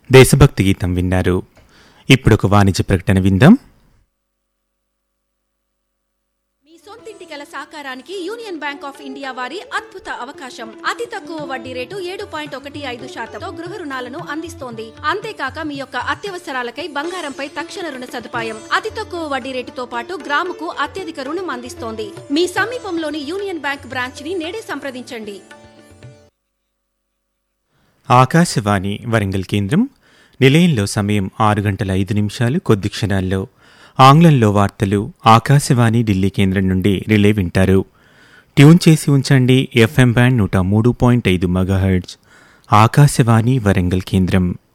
దేశభక్తి గీతం విన్నారు ఇప్పుడు ఒక వాణిజ్య ప్రకటన విందాం మీ సొంతింటి కల సాకారానికి యూనియన్ బ్యాంక్ ఆఫ్ ఇండియా వారి అద్భుత అవకాశం అతి తక్కువ వడ్డీ రేటు ఏడు పాయింట్ ఒకటి ఐదు శాతంతో గృహ రుణాలను అందిస్తోంది అంతేకాక మీ యొక్క అత్యవసరాలకై బంగారంపై తక్షణ రుణ సదుపాయం అతి తక్కువ వడ్డీ రేటుతో పాటు గ్రాముకు అత్యధిక రుణం అందిస్తోంది మీ సమీపంలోని యూనియన్ బ్యాంక్ బ్రాంచ్ ని నేడే సంప్రదించండి ఆకాశవాణి వరంగల్ కేంద్రం నిలయంలో సమయం ఆరు గంటల ఐదు నిమిషాలు కొద్ది క్షణాల్లో ఆంగ్లంలో వార్తలు ఆకాశవాణి ఢిల్లీ కేంద్రం నుండి రిలే వింటారు ట్యూన్ చేసి ఉంచండి ఎఫ్ఎం బ్యాండ్ నూట మూడు పాయింట్ ఐదు మెగాహెర్ట్జ్ ఆకాశవాణి వరంగల్ కేంద్రం